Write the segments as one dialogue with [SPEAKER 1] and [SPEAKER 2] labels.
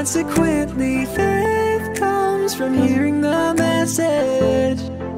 [SPEAKER 1] Consequently, faith comes from hearing the message.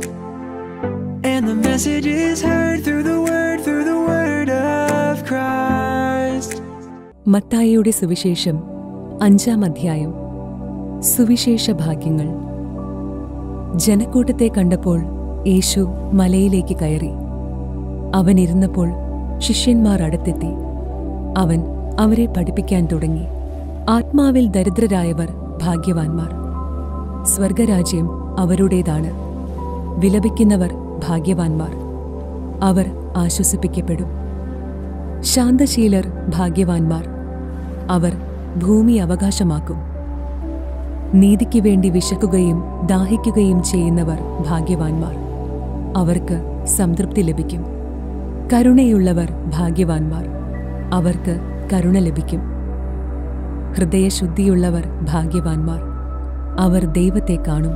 [SPEAKER 1] And the message is heard through the word, through the word of Christ.
[SPEAKER 2] മത്തായിയുടെ സുവിശേഷം അഞ്ചാം അധ്യായം സുവിശേഷ ഭാഗ്യങ്ങൾ ജനക്കൂട്ടത്തെ കണ്ടപ്പോൾ യേശു മലയിലേക്ക് കയറി അവൻ ഇരുന്നപ്പോൾ ശിഷ്യന്മാർ അടുത്തെത്തി അവൻ അവരെ പഠിപ്പിക്കാൻ തുടങ്ങി ആത്മാവിൽ ദരിദ്രരായവർ ഭാഗ്യവാന്മാർ സ്വർഗരാജ്യം അവരുടേതാണ് വിലപിക്കുന്നവർ ഭാഗ്യവാന്മാർ അവർ ആശ്വസിപ്പിക്കപ്പെടും ശാന്തശീലർ ഭാഗ്യവാന്മാർ അവർ ഭൂമി അവകാശമാക്കും നീതിക്ക് വേണ്ടി വിശക്കുകയും ദാഹിക്കുകയും ചെയ്യുന്നവർ ഭാഗ്യവാന്മാർ അവർക്ക് സംതൃപ്തി ലഭിക്കും കരുണയുള്ളവർ ഭാഗ്യവാന്മാർ അവർക്ക് കരുണ ലഭിക്കും ഹൃദയശുദ്ധിയുള്ളവർ ഭാഗ്യവാന്മാർ അവർ ദൈവത്തെ കാണും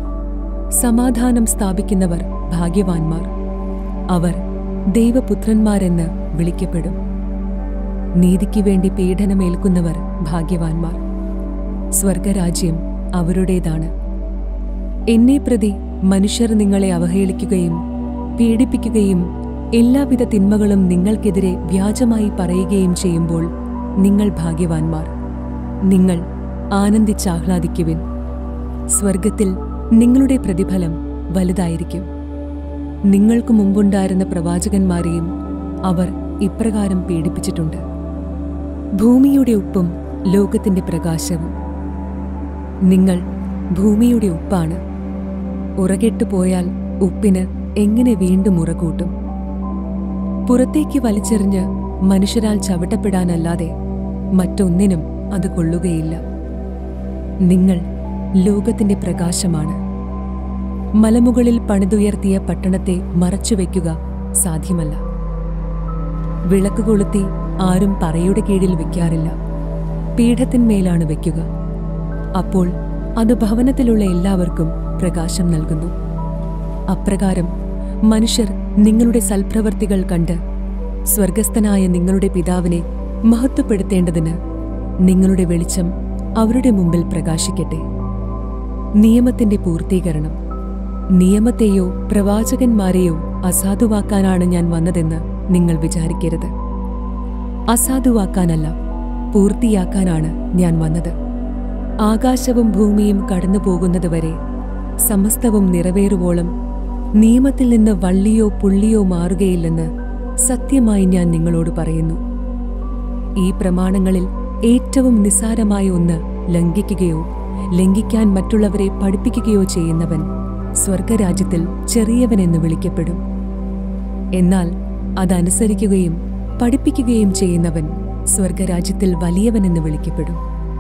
[SPEAKER 2] സമാധാനം സ്ഥാപിക്കുന്നവർ ഭാഗ്യവാന്മാർ അവർ ദൈവപുത്രന്മാരെന്ന് വിളിക്കപ്പെടും നീതിക്ക് വേണ്ടി പീഡനമേൽക്കുന്നവർ ഭാഗ്യവാന്മാർ സ്വർഗരാജ്യം അവരുടേതാണ് എന്നെ പ്രതി മനുഷ്യർ നിങ്ങളെ അവഹേളിക്കുകയും പീഡിപ്പിക്കുകയും എല്ലാവിധ തിന്മകളും നിങ്ങൾക്കെതിരെ വ്യാജമായി പറയുകയും ചെയ്യുമ്പോൾ നിങ്ങൾ ഭാഗ്യവാന്മാർ നിങ്ങൾ ആനന്ദിച്ചാഹ്ലാദിക്കുവിൻ സ്വർഗത്തിൽ നിങ്ങളുടെ പ്രതിഫലം വലുതായിരിക്കും നിങ്ങൾക്ക് മുമ്പുണ്ടായിരുന്ന പ്രവാചകന്മാരെയും അവർ ഇപ്രകാരം പീഡിപ്പിച്ചിട്ടുണ്ട് ഭൂമിയുടെ ഉപ്പും ലോകത്തിന്റെ പ്രകാശവും നിങ്ങൾ ഭൂമിയുടെ ഉപ്പാണ് ഉറകെട്ടു പോയാൽ ഉപ്പിന് എങ്ങനെ വീണ്ടും ഉറകൂട്ടും പുറത്തേക്ക് വലിച്ചെറിഞ്ഞ് മനുഷ്യരാൽ ചവിട്ടപ്പെടാനല്ലാതെ മറ്റൊന്നിനും അത് കൊള്ളുകയില്ല നിങ്ങൾ ലോകത്തിന്റെ പ്രകാശമാണ് മലമുകളിൽ പണിതുയർത്തിയ പട്ടണത്തെ മറച്ചുവെക്കുക സാധ്യമല്ല വിളക്ക് കൊളുത്തി ആരും പറയുടെ കീഴിൽ വെക്കാറില്ല പീഠത്തിന്മേലാണ് വെക്കുക അപ്പോൾ അത് ഭവനത്തിലുള്ള എല്ലാവർക്കും പ്രകാശം നൽകുന്നു അപ്രകാരം മനുഷ്യർ നിങ്ങളുടെ സൽപ്രവർത്തികൾ കണ്ട് സ്വർഗസ്ഥനായ നിങ്ങളുടെ പിതാവിനെ മഹത്വപ്പെടുത്തേണ്ടതിന് നിങ്ങളുടെ വെളിച്ചം അവരുടെ മുമ്പിൽ പ്രകാശിക്കട്ടെ നിയമത്തിന്റെ പൂർത്തീകരണം നിയമത്തെയോ പ്രവാചകന്മാരെയോ അസാധുവാക്കാനാണ് ഞാൻ വന്നതെന്ന് നിങ്ങൾ വിചാരിക്കരുത് അസാധുവാക്കാനല്ല പൂർത്തിയാക്കാനാണ് ഞാൻ വന്നത് ആകാശവും ഭൂമിയും കടന്നു പോകുന്നതുവരെ സമസ്തവും നിറവേറുവോളം നിയമത്തിൽ നിന്ന് വള്ളിയോ പുള്ളിയോ മാറുകയില്ലെന്ന് സത്യമായി ഞാൻ നിങ്ങളോട് പറയുന്നു ഈ പ്രമാണങ്ങളിൽ ഏറ്റവും നിസ്സാരമായ ഒന്ന് ലംഘിക്കുകയോ ലംഘിക്കാൻ മറ്റുള്ളവരെ പഠിപ്പിക്കുകയോ ചെയ്യുന്നവൻ സ്വർഗരാജ്യത്തിൽ ചെറിയവനെന്ന് വിളിക്കപ്പെടും എന്നാൽ അതനുസരിക്കുകയും പഠിപ്പിക്കുകയും ചെയ്യുന്നവൻ സ്വർഗരാജ്യത്തിൽ വലിയവനെന്ന് വിളിക്കപ്പെടും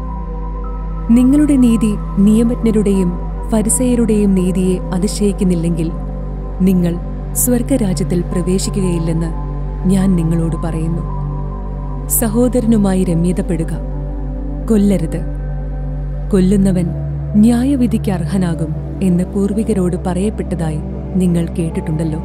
[SPEAKER 2] നിങ്ങളുടെ നീതി നിയമജ്ഞരുടെയും ഫരിസയരുടെയും നീതിയെ അതിശയിക്കുന്നില്ലെങ്കിൽ നിങ്ങൾ സ്വർഗരാജ്യത്തിൽ പ്രവേശിക്കുകയില്ലെന്ന് ഞാൻ നിങ്ങളോട് പറയുന്നു സഹോദരനുമായി രമ്യതപ്പെടുക കൊല്ലരുത് കൊല്ലുന്നവൻ ന്യായവിധിക്ക് അർഹനാകും എന്ന് പൂർവികരോട് പറയപ്പെട്ടതായി നിങ്ങൾ കേട്ടിട്ടുണ്ടല്ലോ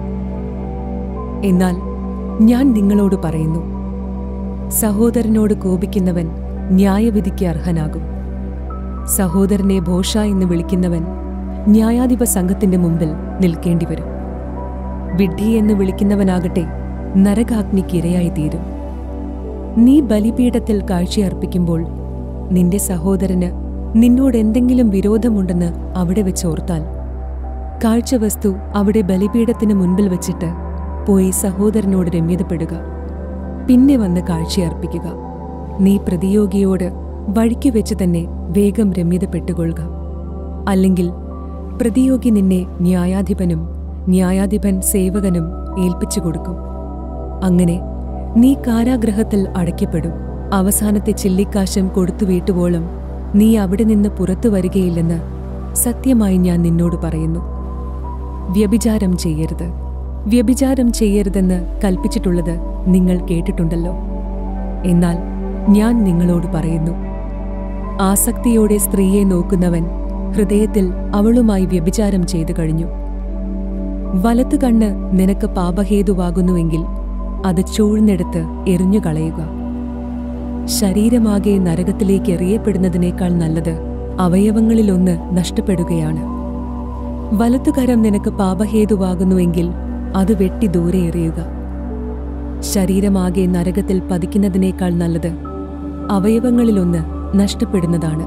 [SPEAKER 2] എന്നാൽ ഞാൻ നിങ്ങളോട് പറയുന്നു സഹോദരനോട് കോപിക്കുന്നവൻ ന്യായവിധിക്ക് അർഹനാകും സഹോദരനെ ഭോഷ എന്ന് വിളിക്കുന്നവൻ ന്യായാധിപ സംഘത്തിന്റെ മുമ്പിൽ നിൽക്കേണ്ടി വരും വിഡ്ഢി എന്ന് വിളിക്കുന്നവനാകട്ടെ നരകാഗ്നിക്ക് ഇരയായിത്തീരും നീ ബലിപീഠത്തിൽ കാഴ്ചയർപ്പിക്കുമ്പോൾ നിന്റെ സഹോദരന് നിന്നോട് എന്തെങ്കിലും വിരോധമുണ്ടെന്ന് അവിടെ വെച്ച് ഓർത്താൽ കാഴ്ചവസ്തു അവിടെ ബലിപീഠത്തിന് മുൻപിൽ വെച്ചിട്ട് പോയി സഹോദരനോട് രമ്യതപ്പെടുക പിന്നെ വന്ന് കാഴ്ചയർപ്പിക്കുക നീ പ്രതിയോഗിയോട് വഴിക്കു വെച്ച് തന്നെ വേഗം രമ്യതപ്പെട്ടുകൊള്ളുക അല്ലെങ്കിൽ പ്രതിയോഗി നിന്നെ ന്യായാധിപനും ന്യായാധിപൻ സേവകനും ഏൽപ്പിച്ചു കൊടുക്കും അങ്ങനെ നീ കാരാഗ്രഹത്തിൽ അടയ്ക്കപ്പെടും അവസാനത്തെ ചില്ലിക്കാശം കൊടുത്തു വീട്ടുവോളം നീ അവിടെ നിന്ന് പുറത്തു വരികയില്ലെന്ന് സത്യമായി ഞാൻ നിന്നോട് പറയുന്നു വ്യഭിചാരം ചെയ്യരുത് വ്യഭിചാരം ചെയ്യരുതെന്ന് കൽപ്പിച്ചിട്ടുള്ളത് നിങ്ങൾ കേട്ടിട്ടുണ്ടല്ലോ എന്നാൽ ഞാൻ നിങ്ങളോട് പറയുന്നു ആസക്തിയോടെ സ്ത്രീയെ നോക്കുന്നവൻ ഹൃദയത്തിൽ അവളുമായി വ്യഭിചാരം ചെയ്തു കഴിഞ്ഞു വലത്തു കണ്ണ് നിനക്ക് പാപഹേതുവാകുന്നുവെങ്കിൽ അത് ചൂഴ്ന്നെടുത്ത് എറിഞ്ഞുകളയുക ശരീരമാകെ നരകത്തിലേക്ക് എറിയപ്പെടുന്നതിനേക്കാൾ നല്ലത് അവയവങ്ങളിലൊന്ന് നഷ്ടപ്പെടുകയാണ് വലത്തുകരം നിനക്ക് പാപഹേതുവാകുന്നുവെങ്കിൽ അത് വെട്ടി ദൂരെ എറിയുക ശരീരമാകെ നരകത്തിൽ പതിക്കുന്നതിനേക്കാൾ നല്ലത് അവയവങ്ങളിലൊന്ന് നഷ്ടപ്പെടുന്നതാണ്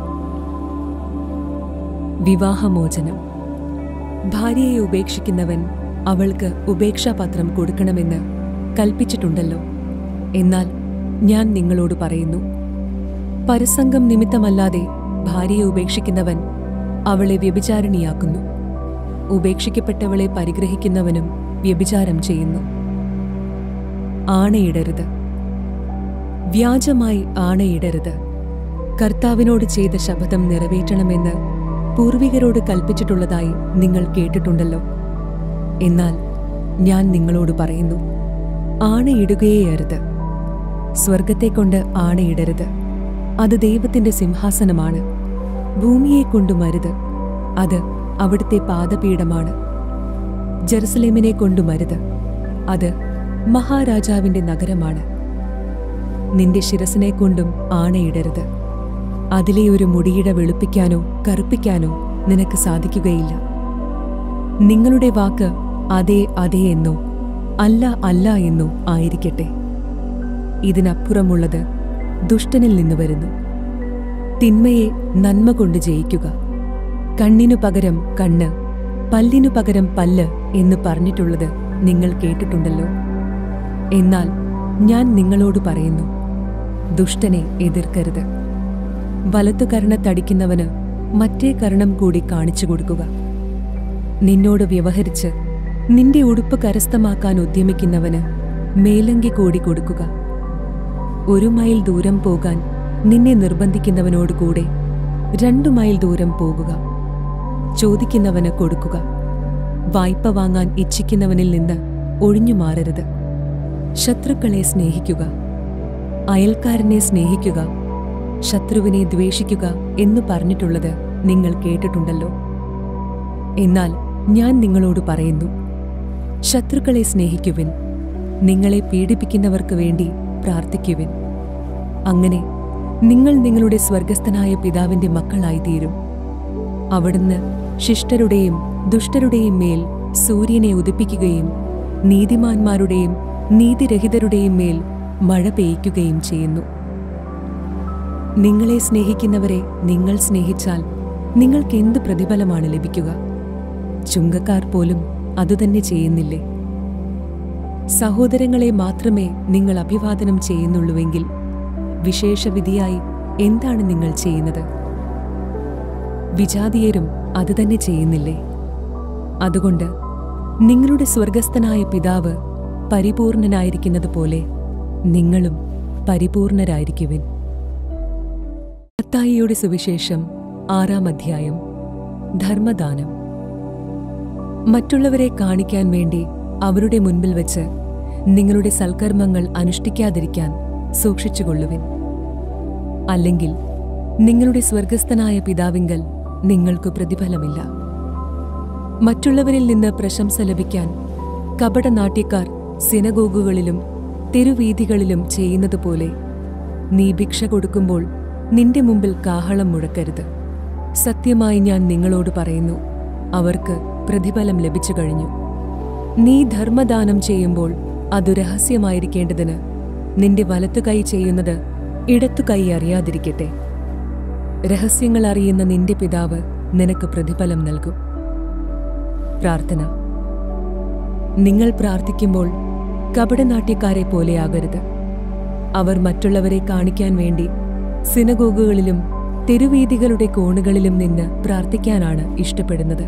[SPEAKER 2] വിവാഹമോചനം ഭാര്യയെ ഉപേക്ഷിക്കുന്നവൻ അവൾക്ക് ഉപേക്ഷാപത്രം കൊടുക്കണമെന്ന് കൽപ്പിച്ചിട്ടുണ്ടല്ലോ എന്നാൽ ഞാൻ നിങ്ങളോട് പറയുന്നു പരസംഗം നിമിത്തമല്ലാതെ ഭാര്യയെ ഉപേക്ഷിക്കുന്നവൻ അവളെ വ്യഭിചാരിണിയാക്കുന്നു ഉപേക്ഷിക്കപ്പെട്ടവളെ പരിഗ്രഹിക്കുന്നവനും വ്യഭിചാരം ചെയ്യുന്നു ആണയിടരുത് വ്യാജമായി ആണയിടരുത് കർത്താവിനോട് ചെയ്ത ശപഥം നിറവേറ്റണമെന്ന് പൂർവികരോട് കൽപ്പിച്ചിട്ടുള്ളതായി നിങ്ങൾ കേട്ടിട്ടുണ്ടല്ലോ എന്നാൽ ഞാൻ നിങ്ങളോട് പറയുന്നു ആണയിടുകയേ അരുത് സ്വർഗത്തെക്കൊണ്ട് ആണയിടരുത് അത് ദൈവത്തിന്റെ സിംഹാസനമാണ് ഭൂമിയെക്കൊണ്ടും അരുത് അത് അവിടുത്തെ പാദപീഠമാണ് ജെറുസലേമിനെ കൊണ്ടും അരുത് അത് മഹാരാജാവിന്റെ നഗരമാണ് നിന്റെ ശിരസിനെ കൊണ്ടും ആണയിടരുത് അതിലെ ഒരു മുടിയിട വെളുപ്പിക്കാനോ കറുപ്പിക്കാനോ നിനക്ക് സാധിക്കുകയില്ല നിങ്ങളുടെ വാക്ക് അതെ അതെ എന്നോ അല്ല അല്ല എന്നോ ആയിരിക്കട്ടെ ഇതിനപ്പുറമുള്ളത് ദുഷ്ടനിൽ നിന്ന് വരുന്നു തിന്മയെ നന്മ കൊണ്ട് ജയിക്കുക കണ്ണിനു പകരം കണ്ണ് പല്ലിനു പകരം പല്ല് എന്ന് പറഞ്ഞിട്ടുള്ളത് നിങ്ങൾ കേട്ടിട്ടുണ്ടല്ലോ എന്നാൽ ഞാൻ നിങ്ങളോട് പറയുന്നു ദുഷ്ടനെ എതിർക്കരുത് വലത്തു കർണത്തടിക്കുന്നവന് മറ്റേ കർണം കൂടി കാണിച്ചു കൊടുക്കുക നിന്നോട് വ്യവഹരിച്ച് നിന്റെ ഉടുപ്പ് കരസ്ഥമാക്കാൻ ഉദ്യമിക്കുന്നവന് മേലങ്കി കൂടി കൊടുക്കുക ഒരു മൈൽ ദൂരം പോകാൻ നിന്നെ നിർബന്ധിക്കുന്നവനോട് കൂടെ രണ്ടു മൈൽ ദൂരം പോകുക ചോദിക്കുന്നവന് കൊടുക്കുക വായ്പ വാങ്ങാൻ ഇച്ഛിക്കുന്നവനിൽ നിന്ന് ഒഴിഞ്ഞു മാറരുത് ശത്രുക്കളെ സ്നേഹിക്കുക അയൽക്കാരനെ സ്നേഹിക്കുക ശത്രുവിനെ ദ്വേഷിക്കുക എന്ന് പറഞ്ഞിട്ടുള്ളത് നിങ്ങൾ കേട്ടിട്ടുണ്ടല്ലോ എന്നാൽ ഞാൻ നിങ്ങളോട് പറയുന്നു ശത്രുക്കളെ സ്നേഹിക്കുവിൻ നിങ്ങളെ പീഡിപ്പിക്കുന്നവർക്ക് വേണ്ടി പ്രാർത്ഥിക്കുവിൻ അങ്ങനെ നിങ്ങൾ നിങ്ങളുടെ സ്വർഗസ്ഥനായ പിതാവിന്റെ മക്കളായിത്തീരും അവിടുന്ന് ശിഷ്ടരുടെയും ദുഷ്ടരുടെയും മേൽ സൂര്യനെ ഉദിപ്പിക്കുകയും നീതിമാന്മാരുടെയും നീതിരഹിതരുടെയും മേൽ മഴ പെയ്യ്ക്കുകയും ചെയ്യുന്നു നിങ്ങളെ സ്നേഹിക്കുന്നവരെ നിങ്ങൾ സ്നേഹിച്ചാൽ നിങ്ങൾക്ക് എന്ത് പ്രതിഫലമാണ് ലഭിക്കുക ചുങ്കക്കാർ പോലും അതുതന്നെ ചെയ്യുന്നില്ലേ സഹോദരങ്ങളെ മാത്രമേ നിങ്ങൾ അഭിവാദനം ചെയ്യുന്നുള്ളൂവെങ്കിൽ വിശേഷവിധിയായി എന്താണ് നിങ്ങൾ ചെയ്യുന്നത് വിജാതീയരും അതുതന്നെ ചെയ്യുന്നില്ലേ അതുകൊണ്ട് നിങ്ങളുടെ സ്വർഗസ്ഥനായ പിതാവ് പരിപൂർണനായിരിക്കുന്നത് പോലെ നിങ്ങളും പരിപൂർണരായിരിക്കുവിൻ മത്തായിയുടെ സുവിശേഷം ആറാം അധ്യായം ധർമ്മദാനം മറ്റുള്ളവരെ കാണിക്കാൻ വേണ്ടി അവരുടെ മുൻപിൽ വെച്ച് നിങ്ങളുടെ സൽക്കർമ്മങ്ങൾ അനുഷ്ഠിക്കാതിരിക്കാൻ സൂക്ഷിച്ചുകൊള്ളുവിൻ അല്ലെങ്കിൽ നിങ്ങളുടെ സ്വർഗസ്ഥനായ പിതാവിങ്കൽ നിങ്ങൾക്ക് പ്രതിഫലമില്ല മറ്റുള്ളവരിൽ നിന്ന് പ്രശംസ ലഭിക്കാൻ കപടനാട്യക്കാർ സിനഗോഗുകളിലും തെരുവീഥികളിലും ചെയ്യുന്നത് പോലെ നീ ഭിക്ഷ കൊടുക്കുമ്പോൾ നിന്റെ മുമ്പിൽ കാഹളം മുഴക്കരുത് സത്യമായി ഞാൻ നിങ്ങളോട് പറയുന്നു അവർക്ക് പ്രതിഫലം ലഭിച്ചു കഴിഞ്ഞു നീ ധർമ്മദാനം ചെയ്യുമ്പോൾ അതു രഹസ്യമായിരിക്കേണ്ടതിന് നിന്റെ വലത്തു കൈ ചെയ്യുന്നത് ഇടത്തു കൈ അറിയാതിരിക്കട്ടെ രഹസ്യങ്ങൾ അറിയുന്ന നിന്റെ പിതാവ് നിനക്ക് പ്രതിഫലം നൽകും പ്രാർത്ഥന നിങ്ങൾ പ്രാർത്ഥിക്കുമ്പോൾ കപടനാട്യക്കാരെ പോലെയാകരുത് അവർ മറ്റുള്ളവരെ കാണിക്കാൻ വേണ്ടി സിനഗോഗുകളിലും തെരുവീഥികളുടെ കോണുകളിലും നിന്ന് പ്രാർത്ഥിക്കാനാണ് ഇഷ്ടപ്പെടുന്നത്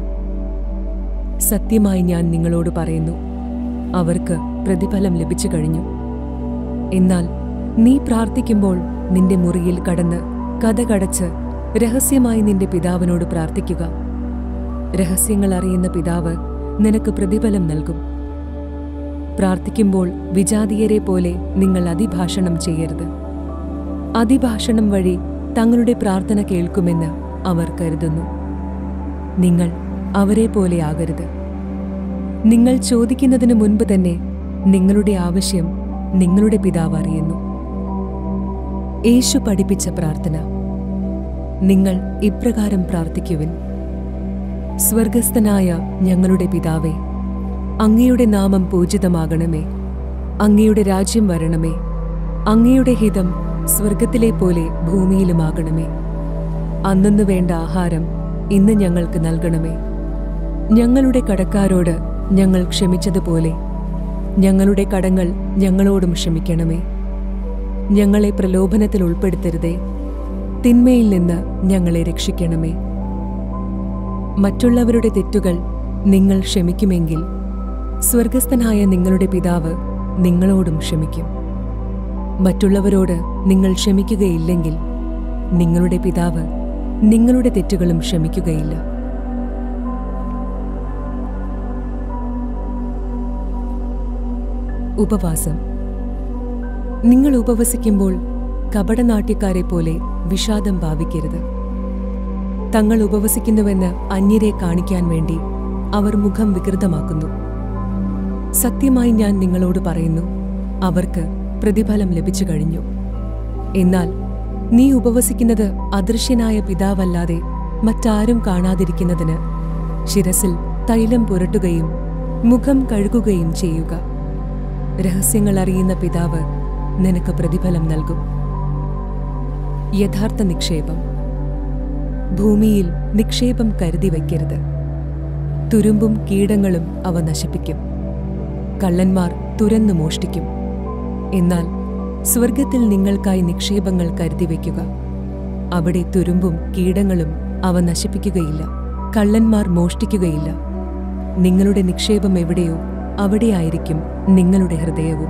[SPEAKER 2] സത്യമായി ഞാൻ നിങ്ങളോട് പറയുന്നു അവർക്ക് പ്രതിഫലം ലഭിച്ചു കഴിഞ്ഞു എന്നാൽ നീ പ്രാർത്ഥിക്കുമ്പോൾ നിന്റെ മുറിയിൽ കടന്ന് കഥകടച്ച് രഹസ്യമായി നിന്റെ പിതാവിനോട് പ്രാർത്ഥിക്കുക രഹസ്യങ്ങൾ അറിയുന്ന പിതാവ് നിനക്ക് പ്രതിഫലം നൽകും പ്രാർത്ഥിക്കുമ്പോൾ വിജാതീയരെ പോലെ നിങ്ങൾ അതിഭാഷണം ചെയ്യരുത് അതിഭാഷണം വഴി തങ്ങളുടെ പ്രാർത്ഥന കേൾക്കുമെന്ന് അവർ കരുതുന്നു നിങ്ങൾ അവരെ പോലെ ആകരുത് നിങ്ങൾ ചോദിക്കുന്നതിന് മുൻപ് തന്നെ നിങ്ങളുടെ ആവശ്യം നിങ്ങളുടെ പിതാവ് അറിയുന്നു യേശു പഠിപ്പിച്ച പ്രാർത്ഥന നിങ്ങൾ ഇപ്രകാരം പ്രാർത്ഥിക്കുവിൻ സ്വർഗസ്ഥനായ ഞങ്ങളുടെ പിതാവേ അങ്ങയുടെ നാമം പൂജിതമാകണമേ അങ്ങയുടെ രാജ്യം വരണമേ അങ്ങയുടെ ഹിതം സ്വർഗത്തിലെ പോലെ ഭൂമിയിലുമാകണമേ അന്നു വേണ്ട ആഹാരം ഇന്ന് ഞങ്ങൾക്ക് നൽകണമേ ഞങ്ങളുടെ കടക്കാരോട് ഞങ്ങൾ ക്ഷമിച്ചതുപോലെ ഞങ്ങളുടെ കടങ്ങൾ ഞങ്ങളോടും ക്ഷമിക്കണമേ ഞങ്ങളെ പ്രലോഭനത്തിൽ ഉൾപ്പെടുത്തരുതേ തിന്മയിൽ നിന്ന് ഞങ്ങളെ രക്ഷിക്കണമേ മറ്റുള്ളവരുടെ തെറ്റുകൾ നിങ്ങൾ ക്ഷമിക്കുമെങ്കിൽ സ്വർഗസ്ഥനായ നിങ്ങളുടെ പിതാവ് നിങ്ങളോടും ക്ഷമിക്കും മറ്റുള്ളവരോട് നിങ്ങൾ ക്ഷമിക്കുകയില്ലെങ്കിൽ നിങ്ങളുടെ പിതാവ് നിങ്ങളുടെ തെറ്റുകളും ക്ഷമിക്കുകയില്ല ഉപവാസം നിങ്ങൾ ഉപവസിക്കുമ്പോൾ കപടനാട്യക്കാരെ പോലെ വിഷാദം ഭാവിക്കരുത് തങ്ങൾ ഉപവസിക്കുന്നുവെന്ന് അന്യരെ കാണിക്കാൻ വേണ്ടി അവർ മുഖം വികൃതമാക്കുന്നു സത്യമായി ഞാൻ നിങ്ങളോട് പറയുന്നു അവർക്ക് പ്രതിഫലം ലഭിച്ചു കഴിഞ്ഞു എന്നാൽ നീ ഉപവസിക്കുന്നത് അദൃശ്യനായ പിതാവല്ലാതെ മറ്റാരും കാണാതിരിക്കുന്നതിന് ശിരസിൽ തൈലം പുരട്ടുകയും മുഖം കഴുകുകയും ചെയ്യുക രഹസ്യങ്ങൾ അറിയുന്ന പിതാവ് നിനക്ക് പ്രതിഫലം നൽകും യഥാർത്ഥ നിക്ഷേപം ഭൂമിയിൽ നിക്ഷേപം കരുതി വയ്ക്കരുത് തുരുമ്പും കീടങ്ങളും അവ നശിപ്പിക്കും കള്ളന്മാർ തുരന്നു മോഷ്ടിക്കും എന്നാൽ സ്വർഗത്തിൽ നിങ്ങൾക്കായി നിക്ഷേപങ്ങൾ കരുതി വയ്ക്കുക അവിടെ തുരുമ്പും കീടങ്ങളും അവ നശിപ്പിക്കുകയില്ല കള്ളന്മാർ മോഷ്ടിക്കുകയില്ല നിങ്ങളുടെ നിക്ഷേപം എവിടെയോ അവിടെയായിരിക്കും നിങ്ങളുടെ ഹൃദയവും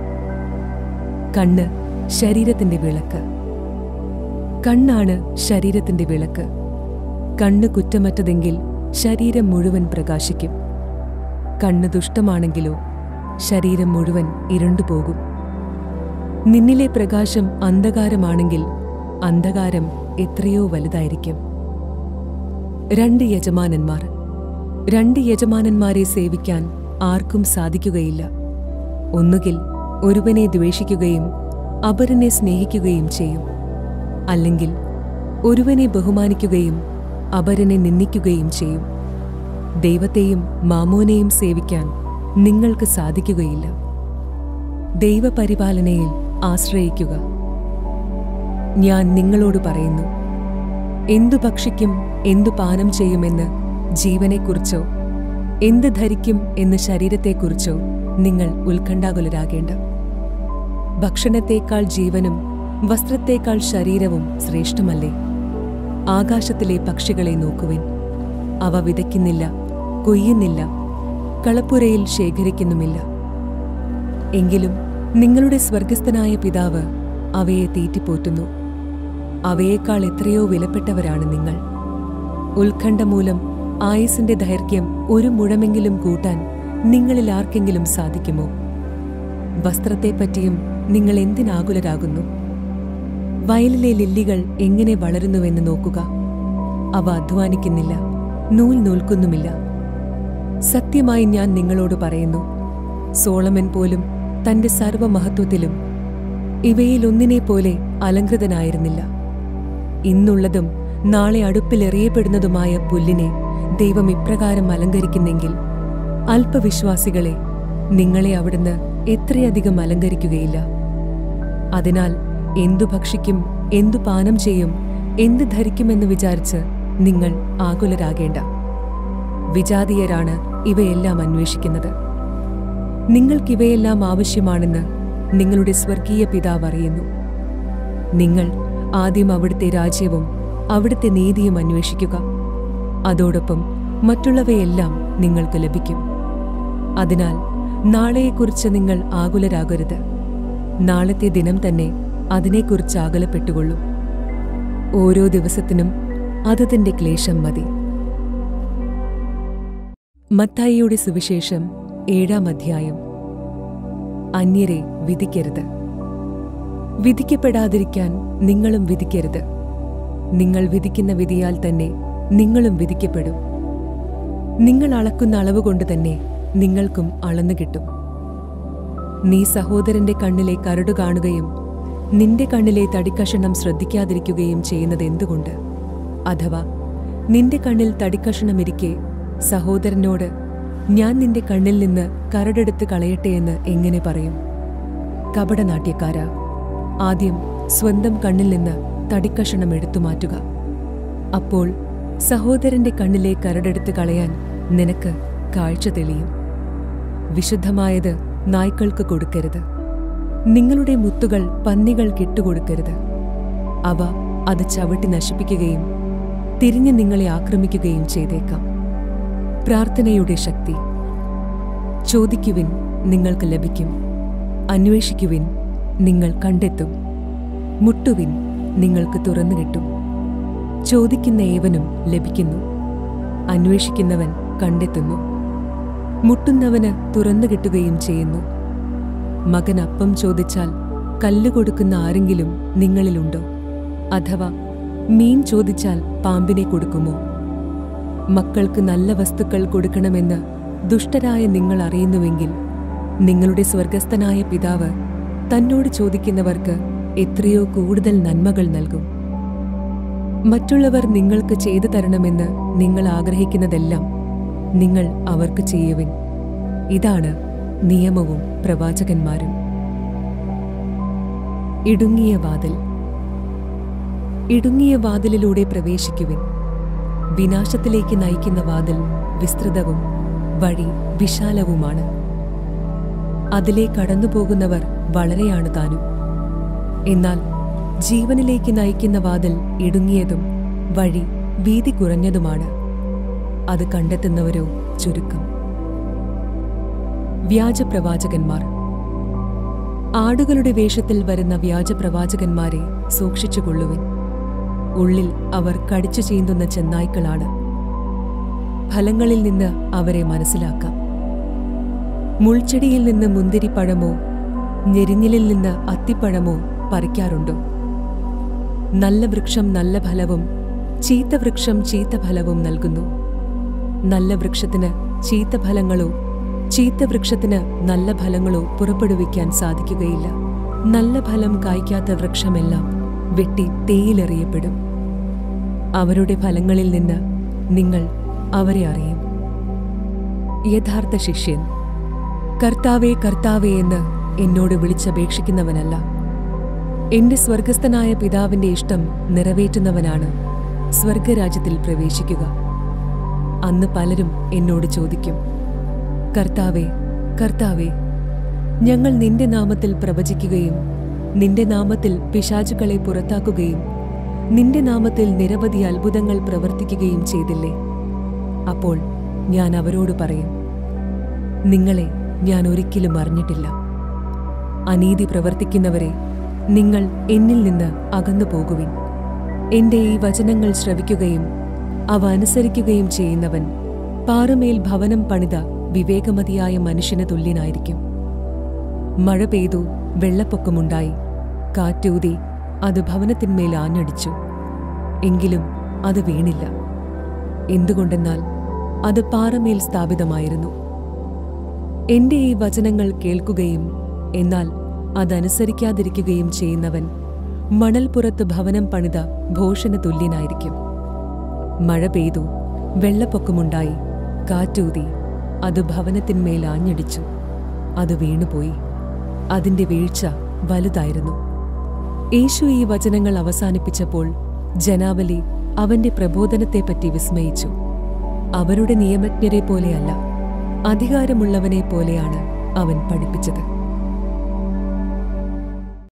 [SPEAKER 2] കണ്ണ് ശരീരത്തിന്റെ വിളക്ക് കണ്ണാണ് ശരീരത്തിന്റെ വിളക്ക് കണ്ണ് കുറ്റമറ്റതെങ്കിൽ ശരീരം മുഴുവൻ പ്രകാശിക്കും കണ്ണ് ദുഷ്ടമാണെങ്കിലോ ശരീരം മുഴുവൻ ഇരുണ്ടുപോകും നിന്നിലെ പ്രകാശം അന്ധകാരമാണെങ്കിൽ അന്ധകാരം എത്രയോ വലുതായിരിക്കും രണ്ട് യജമാനന്മാർ രണ്ട് യജമാനന്മാരെ സേവിക്കാൻ ആർക്കും സാധിക്കുകയില്ല ഒന്നുകിൽ ഒരുവനെ ദ്വേഷിക്കുകയും അപരനെ സ്നേഹിക്കുകയും ചെയ്യും അല്ലെങ്കിൽ ഒരുവനെ ബഹുമാനിക്കുകയും അപരനെ നിന്ദിക്കുകയും ചെയ്യും ദൈവത്തെയും മാമോനെയും സേവിക്കാൻ നിങ്ങൾക്ക് സാധിക്കുകയില്ല ദൈവപരിപാലനയിൽ ആശ്രയിക്കുക ഞാൻ നിങ്ങളോട് പറയുന്നു എന്തു ഭക്ഷിക്കും എന്തു പാനം ചെയ്യുമെന്ന് ജീവനെക്കുറിച്ചോ എന്ത് ധരിക്കും എന്ന് ശരീരത്തെക്കുറിച്ചോ നിങ്ങൾ ഉത്കണ്ഠാകുലരാകേണ്ട ഭക്ഷണത്തേക്കാൾ ജീവനും വസ്ത്രത്തേക്കാൾ ശരീരവും ശ്രേഷ്ഠമല്ലേ ആകാശത്തിലെ പക്ഷികളെ നോക്കുവിൻ അവ വിതയ്ക്കുന്നില്ല കൊയ്യുന്നില്ല കളപ്പുരയിൽ ശേഖരിക്കുന്നുമില്ല എങ്കിലും നിങ്ങളുടെ സ്വർഗസ്ഥനായ പിതാവ് അവയെ തീറ്റിപ്പോറ്റുന്നു അവയേക്കാൾ എത്രയോ വിലപ്പെട്ടവരാണ് നിങ്ങൾ ഉത്കണ്ഠ മൂലം ആയുസിന്റെ ദൈർഘ്യം ഒരു മുഴമെങ്കിലും കൂട്ടാൻ നിങ്ങളിൽ ആർക്കെങ്കിലും സാധിക്കുമോ വസ്ത്രത്തെപ്പറ്റിയും നിങ്ങൾ എന്തിനാകുലരാകുന്നു വയലിലെ ലില്ലികൾ എങ്ങനെ വളരുന്നുവെന്ന് നോക്കുക അവ അധ്വാനിക്കുന്നില്ല നൂൽ നൂൽക്കുന്നുമില്ല സത്യമായി ഞാൻ നിങ്ങളോട് പറയുന്നു സോളമൻ പോലും തന്റെ സർവമഹത്വത്തിലും ഇവയിലൊന്നിനെ പോലെ അലങ്കൃതനായിരുന്നില്ല ഇന്നുള്ളതും നാളെ അടുപ്പിലെറിയപ്പെടുന്നതുമായ പുല്ലിനെ ദൈവം ഇപ്രകാരം അലങ്കരിക്കുന്നെങ്കിൽ അല്പവിശ്വാസികളെ നിങ്ങളെ അവിടുന്ന് എത്രയധികം അലങ്കരിക്കുകയില്ല അതിനാൽ എന്തു ഭക്ഷിക്കും എന്തു പാനം ചെയ്യും എന്ത് ധരിക്കുമെന്ന് വിചാരിച്ച് നിങ്ങൾ ആകുലരാകേണ്ട വിജാതീയരാണ് ഇവയെല്ലാം അന്വേഷിക്കുന്നത് നിങ്ങൾക്കിവയെല്ലാം ആവശ്യമാണെന്ന് നിങ്ങളുടെ സ്വർഗീയ പിതാവ് അറിയുന്നു നിങ്ങൾ ആദ്യം അവിടുത്തെ രാജ്യവും അവിടുത്തെ നീതിയും അന്വേഷിക്കുക അതോടൊപ്പം മറ്റുള്ളവയെല്ലാം നിങ്ങൾക്ക് ലഭിക്കും അതിനാൽ നാളെയെക്കുറിച്ച് നിങ്ങൾ ആകുലരാകരുത് നാളത്തെ ദിനം തന്നെ അതിനെക്കുറിച്ച് ആകുലപ്പെട്ടുകൊള്ളും ഓരോ ദിവസത്തിനും അതതിന്റെ ക്ലേശം മതി മത്തായിയുടെ സുവിശേഷം ഏഴാം അധ്യായം അന്യരെ വിധിക്കരുത് വിധിക്കപ്പെടാതിരിക്കാൻ നിങ്ങളും വിധിക്കരുത് നിങ്ങൾ വിധിക്കുന്ന വിധിയാൽ തന്നെ നിങ്ങളും വിധിക്കപ്പെടും നിങ്ങൾ അളക്കുന്ന അളവ് കൊണ്ട് തന്നെ നിങ്ങൾക്കും അളന്നു കിട്ടും നീ സഹോദരന്റെ കണ്ണിലെ കരട് കാണുകയും നിന്റെ കണ്ണിലെ തടിക്കഷണം ശ്രദ്ധിക്കാതിരിക്കുകയും ചെയ്യുന്നത് എന്തുകൊണ്ട് അഥവാ നിന്റെ കണ്ണിൽ തടിക്കഷണമിരിക്കെ സഹോദരനോട് ഞാൻ നിന്റെ കണ്ണിൽ നിന്ന് കരടെടുത്ത് കളയട്ടെ എന്ന് എങ്ങനെ പറയും കപടനാട്യക്കാര ആദ്യം സ്വന്തം കണ്ണിൽ നിന്ന് തടിക്കഷണം എടുത്തു മാറ്റുക അപ്പോൾ സഹോദരന്റെ കണ്ണിലെ കരടെടുത്ത് കളയാൻ നിനക്ക് കാഴ്ച തെളിയും വിശുദ്ധമായത് നായ്ക്കൾക്ക് കൊടുക്കരുത് നിങ്ങളുടെ മുത്തുകൾ പന്നികൾ കിട്ടുകൊടുക്കരുത് അവ അത് ചവിട്ടി നശിപ്പിക്കുകയും തിരിഞ്ഞ് നിങ്ങളെ ആക്രമിക്കുകയും ചെയ്തേക്കാം പ്രാർത്ഥനയുടെ ശക്തി ചോദിക്കുവിൻ നിങ്ങൾക്ക് ലഭിക്കും അന്വേഷിക്കുവിൻ നിങ്ങൾ കണ്ടെത്തും മുട്ടുവിൻ നിങ്ങൾക്ക് തുറന്നു കിട്ടും ചോദിക്കുന്ന ഏവനും ലഭിക്കുന്നു അന്വേഷിക്കുന്നവൻ കണ്ടെത്തുന്നു മുട്ടുന്നവന് തുറന്നു കിട്ടുകയും ചെയ്യുന്നു മകൻ അപ്പം ചോദിച്ചാൽ കല്ല് കൊടുക്കുന്ന ആരെങ്കിലും നിങ്ങളിലുണ്ടോ അഥവാ മീൻ ചോദിച്ചാൽ പാമ്പിനെ കൊടുക്കുമോ മക്കൾക്ക് നല്ല വസ്തുക്കൾ കൊടുക്കണമെന്ന് ദുഷ്ടരായ നിങ്ങൾ അറിയുന്നുവെങ്കിൽ നിങ്ങളുടെ സ്വർഗസ്ഥനായ പിതാവ് തന്നോട് ചോദിക്കുന്നവർക്ക് എത്രയോ കൂടുതൽ നന്മകൾ നൽകും മറ്റുള്ളവർ നിങ്ങൾക്ക് ചെയ്തു തരണമെന്ന് നിങ്ങൾ ആഗ്രഹിക്കുന്നതെല്ലാം നിങ്ങൾ അവർക്ക് ചെയ്യുവിൻ ഇതാണ് നിയമവും പ്രവാചകന്മാരും ഇടുങ്ങിയ വാതിൽ ഇടുങ്ങിയ വാതിലിലൂടെ പ്രവേശിക്കുവിൻ വിനാശത്തിലേക്ക് നയിക്കുന്ന വാതിൽ വിസ്തൃതവും വഴി വിശാലവുമാണ് അതിലെ കടന്നുപോകുന്നവർ വളരെയാണ് താനും എന്നാൽ ജീവനിലേക്ക് നയിക്കുന്ന വാതിൽ ഇടുങ്ങിയതും വഴി വീതി കുറഞ്ഞതുമാണ് അത് കണ്ടെത്തുന്നവരോ ചുരുക്കം വ്യാജപ്രവാചകന്മാർ ആടുകളുടെ വേഷത്തിൽ വരുന്ന വ്യാജപ്രവാചകന്മാരെ സൂക്ഷിച്ചുകൊള്ളുവിൻ ഉള്ളിൽ അവർ കടിച്ചു ചീന്തുന്ന ചെന്നായ്ക്കളാണ് ഫലങ്ങളിൽ നിന്ന് അവരെ മനസ്സിലാക്കാം മുൾച്ചെടിയിൽ നിന്ന് മുന്തിരിപ്പഴമോ ഞെരിഞ്ഞിലിൽ നിന്ന് അത്തിപ്പഴമോ പറിക്കാറുണ്ടോ നല്ല വൃക്ഷം നല്ല ഫലവും ചീത്ത വൃക്ഷം ചീത്ത ഫലവും നൽകുന്നു നല്ല വൃക്ഷത്തിന് ചീത്ത ഫലങ്ങളോ ചീത്ത വൃക്ഷത്തിന് നല്ല ഫലങ്ങളോ പുറപ്പെടുവിക്കാൻ സാധിക്കുകയില്ല നല്ല ഫലം കായ്ക്കാത്ത വൃക്ഷമെല്ലാം വെട്ടി തേയിലെറിയപ്പെടും അവരുടെ ഫലങ്ങളിൽ നിന്ന് നിങ്ങൾ അവരെ അറിയും യഥാർത്ഥ ശിഷ്യൻ കർത്താവേ കർത്താവേ എന്ന് എന്നോട് വിളിച്ചപേക്ഷിക്കുന്നവനല്ല എന്റെ സ്വർഗസ്ഥനായ പിതാവിന്റെ ഇഷ്ടം നിറവേറ്റുന്നവനാണ് സ്വർഗരാജ്യത്തിൽ പ്രവേശിക്കുക അന്ന് പലരും എന്നോട് ചോദിക്കും കർത്താവേ കർത്താവേ ഞങ്ങൾ നിന്റെ നാമത്തിൽ പ്രവചിക്കുകയും നിന്റെ നാമത്തിൽ പിശാചുക്കളെ പുറത്താക്കുകയും നിന്റെ നാമത്തിൽ നിരവധി അത്ഭുതങ്ങൾ പ്രവർത്തിക്കുകയും ചെയ്തില്ലേ അപ്പോൾ ഞാൻ അവരോട് പറയും നിങ്ങളെ ഞാൻ ഒരിക്കലും അറിഞ്ഞിട്ടില്ല അനീതി പ്രവർത്തിക്കുന്നവരെ നിങ്ങൾ എന്നിൽ നിന്ന് അകന്നു പോകുവിൻ എന്റെ ഈ വചനങ്ങൾ ശ്രവിക്കുകയും അവ അനുസരിക്കുകയും ചെയ്യുന്നവൻ പാറമേൽ ഭവനം പണിത വിവേകമതിയായ മനുഷ്യന് തുല്യനായിരിക്കും മഴ പെയ്തു വെള്ളപ്പൊക്കമുണ്ടായി കാറ്റൂതി അത് ഭവനത്തിന്മേൽ ആഞ്ഞടിച്ചു എങ്കിലും അത് വീണില്ല എന്തുകൊണ്ടെന്നാൽ അത് പാറമേൽ സ്ഥാപിതമായിരുന്നു എന്റെ ഈ വചനങ്ങൾ കേൾക്കുകയും എന്നാൽ അതനുസരിക്കാതിരിക്കുകയും ചെയ്യുന്നവൻ മണൽപ്പുറത്ത് ഭവനം പണിത ഭോഷന് തുല്യനായിരിക്കും മഴ പെയ്തു വെള്ളപ്പൊക്കമുണ്ടായി കാറ്റൂതി അത് ഭവനത്തിന്മേൽ ആഞ്ഞടിച്ചു അത് വീണുപോയി അതിന്റെ വീഴ്ച വലുതായിരുന്നു യേശു ഈ വചനങ്ങൾ അവസാനിപ്പിച്ചപ്പോൾ ജനാവലി അവന്റെ പ്രബോധനത്തെപ്പറ്റി വിസ്മയിച്ചു അവരുടെ നിയമജ്ഞരെ പോലെയല്ല അധികാരമുള്ളവനെ പോലെയാണ് അവൻ പഠിപ്പിച്ചത്